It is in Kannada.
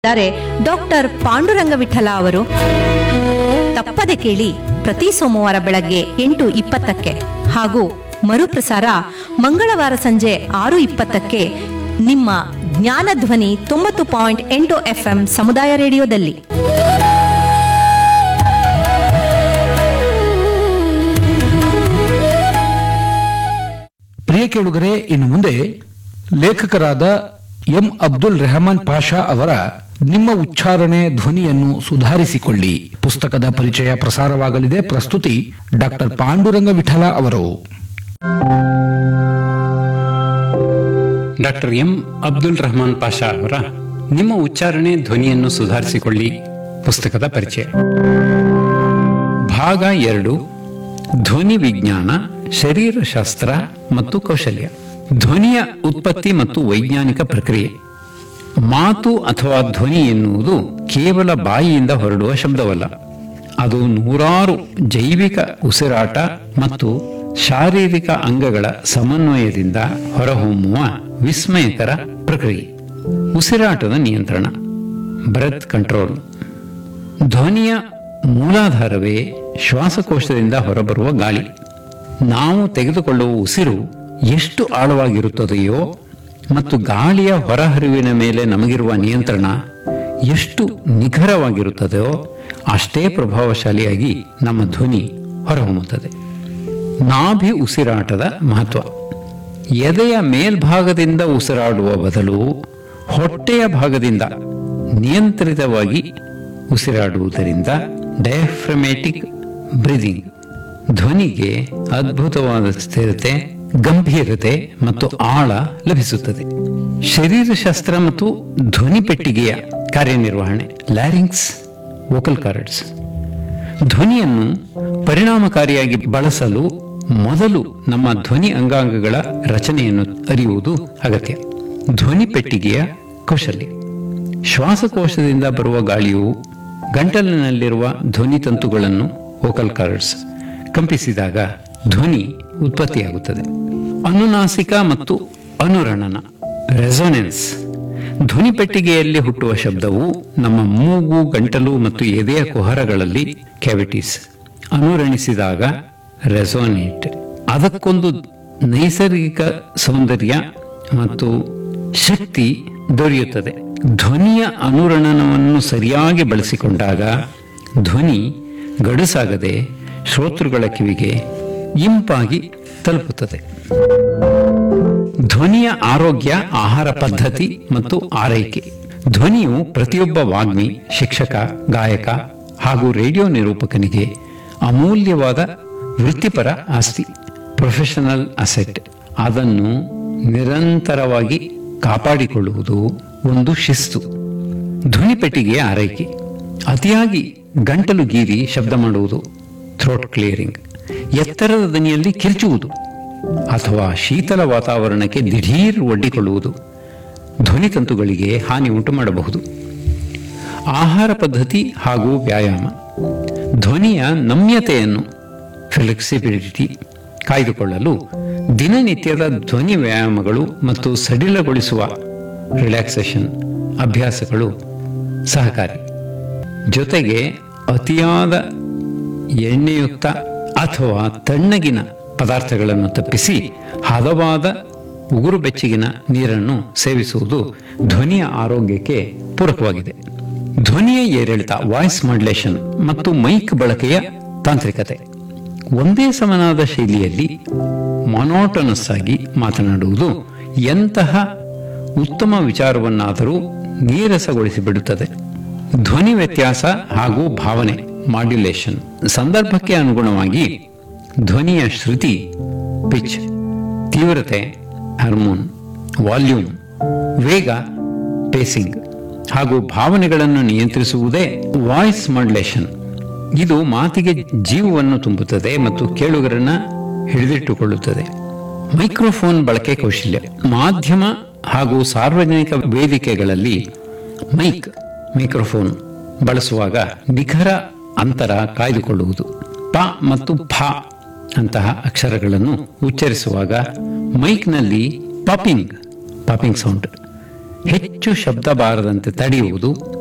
ಇದ್ದಾರೆ ಡಾಕ್ಟರ್ ಪಾಂಡುರಂಗ ವಿಠಲ ಅವರು ತಪ್ಪದೆ ಕೇಳಿ ಪ್ರತಿ ಸೋಮವಾರ ಬೆಳಗ್ಗೆ ಎಂಟು ಇಪ್ಪತ್ತಕ್ಕೆ ಹಾಗೂ ಮರುಪ್ರಸಾರ ಮಂಗಳವಾರ ಸಂಜೆ ಆರು ಇಪ್ಪತ್ತಕ್ಕೆ ನಿಮ್ಮ ಜ್ಞಾನಧ್ವನಿ ತೊಂಬತ್ತು ಪಾಯಿಂಟ್ ಎಂಟು ಎಫ್ಎಂ ಸಮುದಾಯ ರೇಡಿಯೋದಲ್ಲಿ ಪ್ರಿಯ ಕೇಳುಗರೆ ಇನ್ನು ಮುಂದೆ ಲೇಖಕರಾದ ಎಂ ಅಬ್ದುಲ್ ರೆಹಮಾನ್ ಪಾಷಾ ಅವರ ನಿಮ್ಮ ಉಚ್ಚಾರಣೆ ಧ್ವನಿಯನ್ನು ಸುಧಾರಿಸಿಕೊಳ್ಳಿ ಪುಸ್ತಕದ ಪರಿಚಯ ಪ್ರಸಾರವಾಗಲಿದೆ ಪ್ರಸ್ತುತಿ ಡಾಕ್ಟರ್ ಪಾಂಡುರಂಗ ವಿಠಲ ಅವರು ಡಾಕ್ಟರ್ ಎಂ ಅಬ್ದುಲ್ ರಹಮಾನ್ ಪಾಷಾ ಅವರ ನಿಮ್ಮ ಉಚ್ಚಾರಣೆ ಧ್ವನಿಯನ್ನು ಸುಧಾರಿಸಿಕೊಳ್ಳಿ ಪುಸ್ತಕದ ಪರಿಚಯ ಭಾಗ ಎರಡು ಧ್ವನಿ ವಿಜ್ಞಾನ ಶರೀರಶಾಸ್ತ್ರ ಮತ್ತು ಕೌಶಲ್ಯ ಧ್ವನಿಯ ಉತ್ಪತ್ತಿ ಮತ್ತು ವೈಜ್ಞಾನಿಕ ಪ್ರಕ್ರಿಯೆ ಮಾತು ಅಥವಾ ಧ್ವನಿ ಎನ್ನುವುದು ಕೇವಲ ಬಾಯಿಯಿಂದ ಹೊರಡುವ ಶಬ್ದವಲ್ಲ ಅದು ನೂರಾರು ಜೈವಿಕ ಉಸಿರಾಟ ಮತ್ತು ಶಾರೀರಿಕ ಅಂಗಗಳ ಸಮನ್ವಯದಿಂದ ಹೊರಹೊಮ್ಮುವ ವಿಸ್ಮಯಕರ ಪ್ರಕ್ರಿಯೆ ಉಸಿರಾಟದ ನಿಯಂತ್ರಣ ಬ್ರೆತ್ ಕಂಟ್ರೋಲ್ ಧ್ವನಿಯ ಮೂಲಾಧಾರವೇ ಶ್ವಾಸಕೋಶದಿಂದ ಹೊರಬರುವ ಗಾಳಿ ನಾವು ತೆಗೆದುಕೊಳ್ಳುವ ಉಸಿರು ಎಷ್ಟು ಆಳವಾಗಿರುತ್ತದೆಯೋ ಮತ್ತು ಗಾಳಿಯ ಹೊರಹರಿವಿನ ಮೇಲೆ ನಮಗಿರುವ ನಿಯಂತ್ರಣ ಎಷ್ಟು ನಿಖರವಾಗಿರುತ್ತದೆಯೋ ಅಷ್ಟೇ ಪ್ರಭಾವಶಾಲಿಯಾಗಿ ನಮ್ಮ ಧ್ವನಿ ಹೊರಹೊಮ್ಮುತ್ತದೆ ನಾಭಿ ಉಸಿರಾಟದ ಮಹತ್ವ ಎದೆಯ ಮೇಲ್ಭಾಗದಿಂದ ಉಸಿರಾಡುವ ಬದಲು ಹೊಟ್ಟೆಯ ಭಾಗದಿಂದ ನಿಯಂತ್ರಿತವಾಗಿ ಉಸಿರಾಡುವುದರಿಂದ ಡಯಾಫ್ರಮೆಟಿಕ್ ಬ್ರೀದಿಂಗ್ ಧ್ವನಿಗೆ ಅದ್ಭುತವಾದ ಸ್ಥಿರತೆ ಗಂಭೀರತೆ ಮತ್ತು ಆಳ ಲಭಿಸುತ್ತದೆ ಶರೀರಶಾಸ್ತ್ರ ಮತ್ತು ಧ್ವನಿ ಪೆಟ್ಟಿಗೆಯ ಕಾರ್ಯನಿರ್ವಹಣೆ ಲ್ಯಾರಿಂಗ್ಸ್ ವೋಕಲ್ ಕಾರ್ಡ್ಸ್ ಧ್ವನಿಯನ್ನು ಪರಿಣಾಮಕಾರಿಯಾಗಿ ಬಳಸಲು ಮೊದಲು ನಮ್ಮ ಧ್ವನಿ ಅಂಗಾಂಗಗಳ ರಚನೆಯನ್ನು ಅರಿಯುವುದು ಅಗತ್ಯ ಧ್ವನಿ ಪೆಟ್ಟಿಗೆಯ ಕೌಶಲ್ಯ ಶ್ವಾಸಕೋಶದಿಂದ ಬರುವ ಗಾಳಿಯು ಗಂಟಲಿನಲ್ಲಿರುವ ಧ್ವನಿ ತಂತುಗಳನ್ನು ವೋಕಲ್ ಕಾರ್ಡ್ಸ್ ಕಂಪಿಸಿದಾಗ ಧ್ವನಿ ಉತ್ಪತ್ತಿಯಾಗುತ್ತದೆ ಅನುನಾಸಿಕ ಮತ್ತು ಅನುರಣನ ರೆಸೊನೆನ್ಸ್ ಧ್ವನಿ ಪೆಟ್ಟಿಗೆಯಲ್ಲಿ ಹುಟ್ಟುವ ಶಬ್ದವು ನಮ್ಮ ಮೂಗು ಗಂಟಲು ಮತ್ತು ಎದೆಯ ಕುಹರಗಳಲ್ಲಿ ಕ್ಯಾವಿಟೀಸ್ ಅನುರಣಿಸಿದಾಗ ರೆಸೋನೇಟ್ ಅದಕ್ಕೊಂದು ನೈಸರ್ಗಿಕ ಸೌಂದರ್ಯ ಮತ್ತು ಶಕ್ತಿ ದೊರೆಯುತ್ತದೆ ಧ್ವನಿಯ ಅನುರಣನವನ್ನು ಸರಿಯಾಗಿ ಬಳಸಿಕೊಂಡಾಗ ಧ್ವನಿ ಗಡುಸಾಗದೆ ಶ್ರೋತೃಗಳ ಕಿವಿಗೆ ಇಂಪಾಗಿ ತಲುಪುತ್ತದೆ ಧ್ವನಿಯ ಆರೋಗ್ಯ ಆಹಾರ ಪದ್ಧತಿ ಮತ್ತು ಆರೈಕೆ ಧ್ವನಿಯು ಪ್ರತಿಯೊಬ್ಬ ವಾಗ್ಮಿ ಶಿಕ್ಷಕ ಗಾಯಕ ಹಾಗೂ ರೇಡಿಯೋ ನಿರೂಪಕನಿಗೆ ಅಮೂಲ್ಯವಾದ ವೃತ್ತಿಪರ ಆಸ್ತಿ ಪ್ರೊಫೆಷನಲ್ ಅಸೆಟ್ ಅದನ್ನು ನಿರಂತರವಾಗಿ ಕಾಪಾಡಿಕೊಳ್ಳುವುದು ಒಂದು ಶಿಸ್ತು ಧ್ವನಿ ಪೆಟ್ಟಿಗೆಯ ಆರೈಕೆ ಅತಿಯಾಗಿ ಗಂಟಲು ಗೀರಿ ಶಬ್ದ ಮಾಡುವುದು ಥ್ರೋಟ್ ಕ್ಲಿಯರಿಂಗ್ ಎತ್ತರದ ದನಿಯಲ್ಲಿ ಕಿರ್ಚುವುದು ಅಥವಾ ಶೀತಲ ವಾತಾವರಣಕ್ಕೆ ದಿಢೀರ್ ಒಡ್ಡಿಕೊಳ್ಳುವುದು ಧ್ವನಿತಂತುಗಳಿಗೆ ಹಾನಿ ಉಂಟು ಮಾಡಬಹುದು ಆಹಾರ ಪದ್ಧತಿ ಹಾಗೂ ವ್ಯಾಯಾಮ ಧ್ವನಿಯ ನಮ್ಯತೆಯನ್ನು ಫ್ಲೆಕ್ಸಿಬಿಲಿಟಿ ಕಾಯ್ದುಕೊಳ್ಳಲು ದಿನನಿತ್ಯದ ಧ್ವನಿ ವ್ಯಾಯಾಮಗಳು ಮತ್ತು ಸಡಿಲಗೊಳಿಸುವ ರಿಲ್ಯಾಕ್ಸೇಷನ್ ಅಭ್ಯಾಸಗಳು ಸಹಕಾರಿ ಜೊತೆಗೆ ಅತಿಯಾದ ಎಣ್ಣೆಯುಕ್ತ ಅಥವಾ ತಣ್ಣಗಿನ ಪದಾರ್ಥಗಳನ್ನು ತಪ್ಪಿಸಿ ಹದವಾದ ಉಗುರು ಬೆಚ್ಚಗಿನ ನೀರನ್ನು ಸೇವಿಸುವುದು ಧ್ವನಿಯ ಆರೋಗ್ಯಕ್ಕೆ ಪೂರಕವಾಗಿದೆ ಧ್ವನಿಯ ಏರಿಳಿತ ವಾಯ್ಸ್ ಮಾಡ್ಯುಲೇಷನ್ ಮತ್ತು ಮೈಕ್ ಬಳಕೆಯ ತಾಂತ್ರಿಕತೆ ಒಂದೇ ಸಮನಾದ ಶೈಲಿಯಲ್ಲಿ ಮೊನೋಟನಸ್ ಆಗಿ ಮಾತನಾಡುವುದು ಎಂತಹ ಉತ್ತಮ ವಿಚಾರವನ್ನಾದರೂ ನೀರಸಗೊಳಿಸಿ ಬಿಡುತ್ತದೆ ಧ್ವನಿ ವ್ಯತ್ಯಾಸ ಹಾಗೂ ಭಾವನೆ ಮಾಡ್ಯುಲೇಷನ್ ಸಂದರ್ಭಕ್ಕೆ ಅನುಗುಣವಾಗಿ ಧ್ವನಿಯ ಶ್ರುತಿ ಪಿಚ್ ತೀವ್ರತೆ ಹಾರ್ಮೋನ್ ವಾಲ್ಯೂಮ್ ವೇಗ ಪೇಸಿಂಗ್ ಹಾಗೂ ಭಾವನೆಗಳನ್ನು ನಿಯಂತ್ರಿಸುವುದೇ ವಾಯ್ಸ್ ಮಾಡ್ಯುಲೇಷನ್ ಇದು ಮಾತಿಗೆ ಜೀವವನ್ನು ತುಂಬುತ್ತದೆ ಮತ್ತು ಕೇಳುಗರನ್ನ ಹಿಡಿದಿಟ್ಟುಕೊಳ್ಳುತ್ತದೆ ಮೈಕ್ರೋಫೋನ್ ಬಳಕೆ ಕೌಶಲ್ಯ ಮಾಧ್ಯಮ ಹಾಗೂ ಸಾರ್ವಜನಿಕ ವೇದಿಕೆಗಳಲ್ಲಿ ಮೈಕ್ ಮೈಕ್ರೋಫೋನ್ ಬಳಸುವಾಗ ನಿಖರ ಅಂತರ ಕಾಯ್ದುಕೊಳ್ಳುವುದು ಪ ಮತ್ತು ಫ ಅಂತಹ ಅಕ್ಷರಗಳನ್ನು ಉಚ್ಚರಿಸುವಾಗ ಮೈಕ್ನಲ್ಲಿ ಪಾಪಿಂಗ್ ಪಾಪಿಂಗ್ ಸೌಂಡ್ ಹೆಚ್ಚು ಶಬ್ದ ಬಾರದಂತೆ ತಡೆಯುವುದು